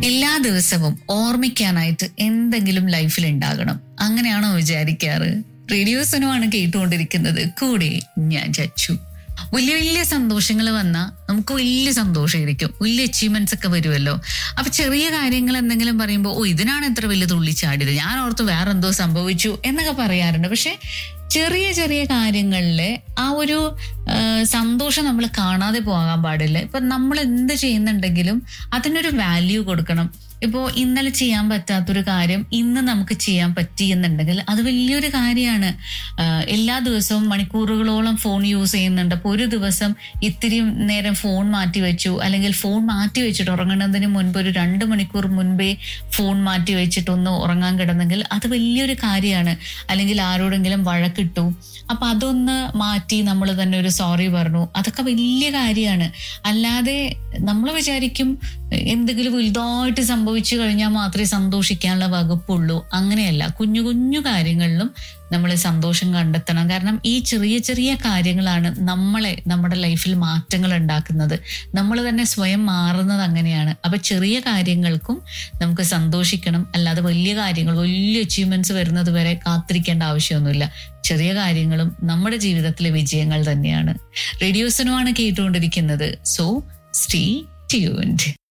എല്ലാ ദിവസവും ഓർമ്മിക്കാനായിട്ട് എന്തെങ്കിലും ലൈഫിൽ ഉണ്ടാകണം അങ്ങനെയാണോ വിചാരിക്കാറ് റേഡിയോസനുമാണ് കേട്ടുകൊണ്ടിരിക്കുന്നത് കൂടെ ഞാൻ ചച്ചു വലിയ വലിയ സന്തോഷങ്ങൾ വന്നാൽ നമുക്ക് വലിയ സന്തോഷമായിരിക്കും വലിയ അച്ചീവ്മെന്റ്സ് ഒക്കെ വരുമല്ലോ അപ്പൊ ചെറിയ കാര്യങ്ങൾ എന്തെങ്കിലും പറയുമ്പോൾ ഓ ഇതിനാണ് ഇത്ര വലിയ തുള്ളിച്ചാടിയത് ഞാൻ ഓർത്ത് വേറെ എന്തോ സംഭവിച്ചു എന്നൊക്കെ പറയാറുണ്ട് പക്ഷെ ചെറിയ ചെറിയ കാര്യങ്ങളിലെ ആ ഒരു ആ, സന്തോഷം നമ്മൾ കാണാതെ പോകാൻ പാടില്ല ഇപ്പൊ നമ്മൾ എന്ത് ചെയ്യുന്നുണ്ടെങ്കിലും അതിനൊരു വാല്യൂ കൊടുക്കണം ഇപ്പോൾ ഇന്നലെ ചെയ്യാൻ പറ്റാത്തൊരു കാര്യം ഇന്ന് നമുക്ക് ചെയ്യാൻ പറ്റി എന്നുണ്ടെങ്കിൽ അത് വലിയൊരു കാര്യമാണ് എല്ലാ ദിവസവും മണിക്കൂറുകളോളം ഫോൺ യൂസ് ചെയ്യുന്നുണ്ട് അപ്പോൾ ഒരു ദിവസം ഇത്തിരി നേരം ഫോൺ മാറ്റി വെച്ചു അല്ലെങ്കിൽ ഫോൺ മാറ്റി വെച്ചിട്ട് ഉറങ്ങുന്നതിന് മുൻപ് ഒരു രണ്ട് മണിക്കൂർ മുൻപേ ഫോൺ മാറ്റി വെച്ചിട്ട് ഒന്ന് ഉറങ്ങാൻ കിടന്നെങ്കിൽ അത് വലിയൊരു കാര്യമാണ് അല്ലെങ്കിൽ ആരോടെങ്കിലും വഴക്കിട്ടു അപ്പൊ അതൊന്ന് മാറ്റി നമ്മൾ തന്നെ ഒരു സോറി പറഞ്ഞു അതൊക്കെ വലിയ കാര്യമാണ് അല്ലാതെ നമ്മൾ വിചാരിക്കും എന്തെങ്കിലും വലുതായിട്ട് സംഭവിച്ചു കഴിഞ്ഞാൽ മാത്രമേ സന്തോഷിക്കാനുള്ള വകുപ്പുള്ളൂ അങ്ങനെയല്ല കുഞ്ഞു കുഞ്ഞു കാര്യങ്ങളിലും നമ്മൾ സന്തോഷം കണ്ടെത്തണം കാരണം ഈ ചെറിയ ചെറിയ കാര്യങ്ങളാണ് നമ്മളെ നമ്മുടെ ലൈഫിൽ മാറ്റങ്ങൾ ഉണ്ടാക്കുന്നത് നമ്മൾ തന്നെ സ്വയം മാറുന്നത് അങ്ങനെയാണ് അപ്പൊ ചെറിയ കാര്യങ്ങൾക്കും നമുക്ക് സന്തോഷിക്കണം അല്ലാതെ വലിയ കാര്യങ്ങൾ വലിയ അച്ചീവ്മെന്റ്സ് വരുന്നത് വരെ കാത്തിരിക്കേണ്ട ആവശ്യമൊന്നുമില്ല ചെറിയ കാര്യങ്ങളും നമ്മുടെ ജീവിതത്തിലെ വിജയങ്ങൾ തന്നെയാണ് റേഡിയോസനുമാണ് കേട്ടുകൊണ്ടിരിക്കുന്നത് സോ സ്റ്റേ ട്യൂൺഡ്